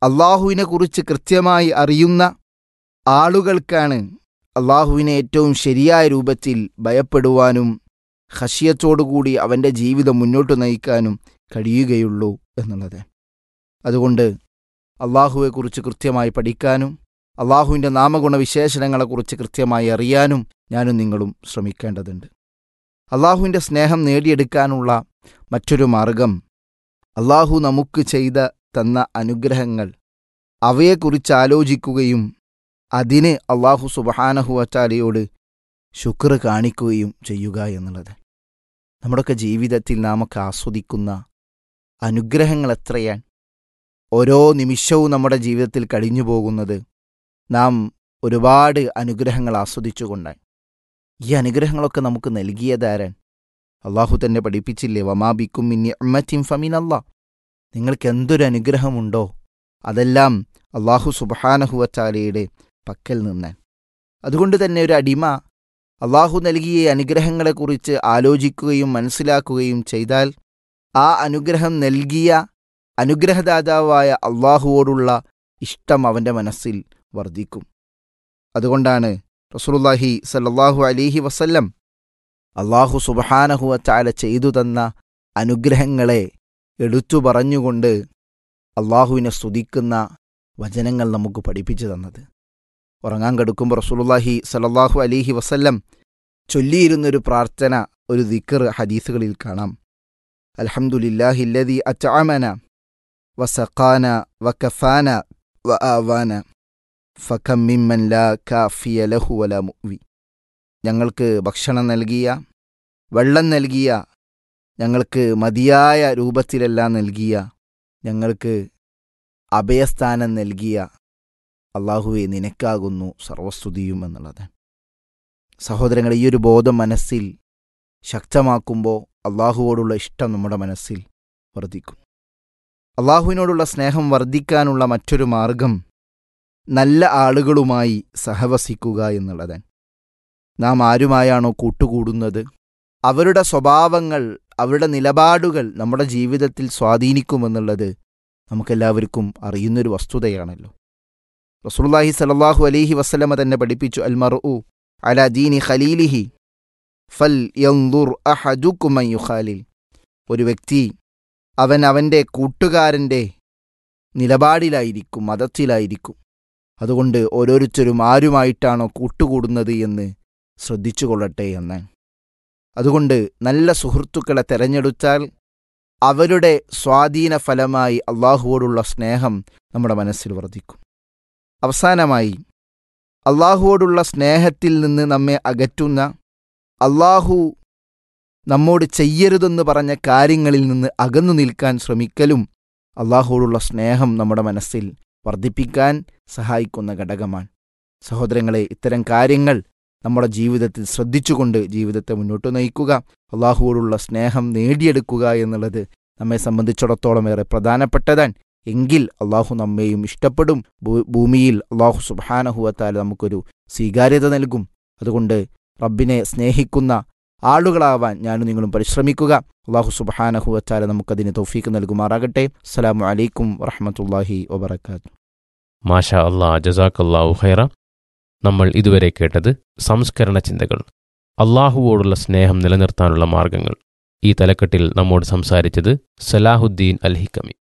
അള്ളാഹുവിനെ കുറിച്ച് കൃത്യമായി അറിയുന്ന ആളുകൾക്കാണ് അള്ളാഹുവിനെ ഏറ്റവും ശരിയായ രൂപത്തിൽ ഭയപ്പെടുവാനും ഹഷിയത്തോടുകൂടി അവൻ്റെ ജീവിതം മുന്നോട്ട് നയിക്കാനും കഴിയുകയുള്ളൂ എന്നുള്ളത് അതുകൊണ്ട് അള്ളാഹുവെക്കുറിച്ച് കൃത്യമായി പഠിക്കാനും അള്ളാഹുവിൻ്റെ നാമഗുണ വിശേഷണങ്ങളെക്കുറിച്ച് കൃത്യമായി അറിയാനും ഞാനും നിങ്ങളും ശ്രമിക്കേണ്ടതുണ്ട് അള്ളാഹുവിൻ്റെ സ്നേഹം നേടിയെടുക്കാനുള്ള മറ്റൊരു മാർഗം അള്ളാഹു നമുക്ക് ചെയ്ത തന്ന അനുഗ്രഹങ്ങൾ അവയെക്കുറിച്ച് ആലോചിക്കുകയും അതിന് അള്ളാഹു സുബഹാനഹുവറ്റാലയോട് ശുക്ർ കാണിക്കുകയും ചെയ്യുക എന്നുള്ളത് നമ്മുടെയൊക്കെ ജീവിതത്തിൽ നാമൊക്കെ ആസ്വദിക്കുന്ന അനുഗ്രഹങ്ങൾ എത്രയാണ് ഓരോ നിമിഷവും നമ്മുടെ ജീവിതത്തിൽ കഴിഞ്ഞു പോകുന്നത് നാം ഒരുപാട് അനുഗ്രഹങ്ങൾ ആസ്വദിച്ചുകൊണ്ടാണ് ഈ അനുഗ്രഹങ്ങളൊക്കെ നമുക്ക് നൽകിയതാരൻ അള്ളാഹു തന്നെ പഠിപ്പിച്ചില്ലേ വമാബിക്കും മിന്നി അമ്മറ്റിം ഫമിൻ അല്ലാ നിങ്ങൾക്ക് എന്തൊരു അനുഗ്രഹമുണ്ടോ അതെല്ലാം അള്ളാഹു സുബഹാനഹുവച്ചാലയുടെ പക്കൽ നിന്നാൻ അതുകൊണ്ട് തന്നെ ഒരു അടിമ അള്ളാഹു നൽകിയ ഈ അനുഗ്രഹങ്ങളെക്കുറിച്ച് ആലോചിക്കുകയും മനസ്സിലാക്കുകയും ചെയ്താൽ ആ അനുഗ്രഹം നൽകിയ അനുഗ്രഹദാതാവായ അള്ളാഹുവോടുള്ള ഇഷ്ടം അവൻ്റെ മനസ്സിൽ വർദ്ധിക്കും അതുകൊണ്ടാണ് റസൂലുള്ളാഹി സല്ലല്ലാഹു അലൈഹി വസല്ലം അള്ളാഹു സുബഹാനഹുവ ചാല ചെയ്തു തന്ന അനുഗ്രഹങ്ങളെ എടുത്തു പറഞ്ഞുകൊണ്ട് അള്ളാഹുവിനെ സ്തുതിക്കുന്ന വചനങ്ങൾ നമുക്ക് പഠിപ്പിച്ചു തന്നത് ഉറങ്ങാൻ കെടുക്കുമ്പോൾ റസൂലുള്ളാഹി സല്ലല്ലാഹു അലൈഹി വസല്ലം ചൊല്ലിയിരുന്നൊരു പ്രാർത്ഥന ഒരു ദിക്കർ ഹദീസുകളിൽ കാണാം അൽഹംദുലില്ലാഹില്ലദി അച്അമന വസഖാന വകഫാന വ ആവാന ഫകം മിമ്മൻ ലാ കാഫിയ ലഹു വല മുവി ഞങ്ങൾക്ക് ഭക്ഷണം നൽകിയ വെള്ളം നൽകിയ ഞങ്ങൾക്ക് മതിയായ രൂപത്തിലെല്ലാം നൽകിയ ഞങ്ങൾക്ക് അഭയസ്ഥാനം നൽകിയ അള്ളാഹുവെ നിനക്കാകുന്നു സർവസ്തുതിയും എന്നുള്ളത് സഹോദരങ്ങളെ ഈ ഒരു ബോധം മനസ്സിൽ ശക്തമാക്കുമ്പോൾ അള്ളാഹുവോടുള്ള ഇഷ്ടം നമ്മുടെ മനസ്സിൽ വർദ്ധിക്കും അള്ളാഹുവിനോടുള്ള സ്നേഹം വർദ്ധിക്കാനുള്ള മറ്റൊരു മാർഗം നല്ല ആളുകളുമായി സഹവസിക്കുക എന്നുള്ളതാണ് നാം ആരുമായാണോ കൂട്ടുകൂടുന്നത് അവരുടെ സ്വഭാവങ്ങൾ അവരുടെ നിലപാടുകൾ നമ്മുടെ ജീവിതത്തിൽ സ്വാധീനിക്കുമെന്നുള്ളത് നമുക്കെല്ലാവർക്കും അറിയുന്നൊരു വസ്തുതയാണല്ലോ റസൂലുള്ളാഹി സല്ലല്ലാഹു അലൈഹി വസല്ലമ തന്നെ പഠിപ്പിച്ചു അൽ മർഉ അല ദീനി ഖലീലിഹി ഫൽ യൻദുർ അഹദുക്കും മൻ യുഖാലിൽ ഒരു വ്യക്തി അവൻ അവൻ്റെ കൂട്ടുകാരൻ്റെ നിലപാടിലായിരിക്കും മതത്തിലായിരിക്കും അതുകൊണ്ട് ഓരോരുത്തരും ആരുമായിട്ടാണോ കൂട്ടുകൂടുന്നത് എന്ന് ശ്രദ്ധിച്ചു കൊള്ളട്ടെ എന്ന് അതുകൊണ്ട് നല്ല സുഹൃത്തുക്കളെ തെരഞ്ഞെടുത്താൽ അവരുടെ സ്വാധീന ഫലമായി അള്ളാഹുവോടുള്ള സ്നേഹം നമ്മുടെ മനസ്സിൽ വർദ്ധിക്കും അവസാനമായി അള്ളാഹുവോടുള്ള സ്നേഹത്തിൽ നിന്ന് നമ്മെ അകറ്റുന്ന അള്ളാഹു നമ്മോട് ചെയ്യരുതെന്ന് പറഞ്ഞ കാര്യങ്ങളിൽ നിന്ന് അകന്നു നിൽക്കാൻ ശ്രമിക്കലും അള്ളാഹുവോടുള്ള സ്നേഹം നമ്മുടെ മനസ്സിൽ വർദ്ധിപ്പിക്കാൻ സഹായിക്കുന്ന ഘടകമാണ് സഹോദരങ്ങളെ ഇത്തരം കാര്യങ്ങൾ നമ്മുടെ ജീവിതത്തിൽ ശ്രദ്ധിച്ചുകൊണ്ട് ജീവിതത്തെ മുന്നോട്ട് നയിക്കുക അള്ളാഹുവോടുള്ള സ്നേഹം നേടിയെടുക്കുക എന്നുള്ളത് നമ്മെ സംബന്ധിച്ചിടത്തോളം ഏറെ പ്രധാനപ്പെട്ടതാണ് എങ്കിൽ അള്ളാഹു നമ്മെയും ഇഷ്ടപ്പെടും ഭൂമിയിൽ അള്ളാഹു സുബാനഹുവത്താൽ നമുക്കൊരു സ്വീകാര്യത നൽകും അതുകൊണ്ട് റബ്ബിനെ സ്നേഹിക്കുന്ന ആളുകളാവാൻ ഞാനും നിങ്ങളും പരിശ്രമിക്കുക അള്ളാഹു സുബാനഹുവച്ചാല നമുക്കതിന് തൗഫീക്ക് നൽകുമാറാകട്ടെ അസ്സലാമു അലൈക്കും വറഹമത്തല്ലാഹി വബർക്കാത്തു മാഷാ അള്ളാ ജസാഖല്ലാഹു ഖൈറ നമ്മൾ ഇതുവരെ കേട്ടത് സംസ്കരണ ചിന്തകൾ അള്ളാഹുവോടുള്ള സ്നേഹം നിലനിർത്താനുള്ള മാർഗങ്ങൾ ഈ തലക്കെട്ടിൽ നമ്മോട് സംസാരിച്ചത് സലാഹുദ്ദീൻ അൽ ഹിക്കമി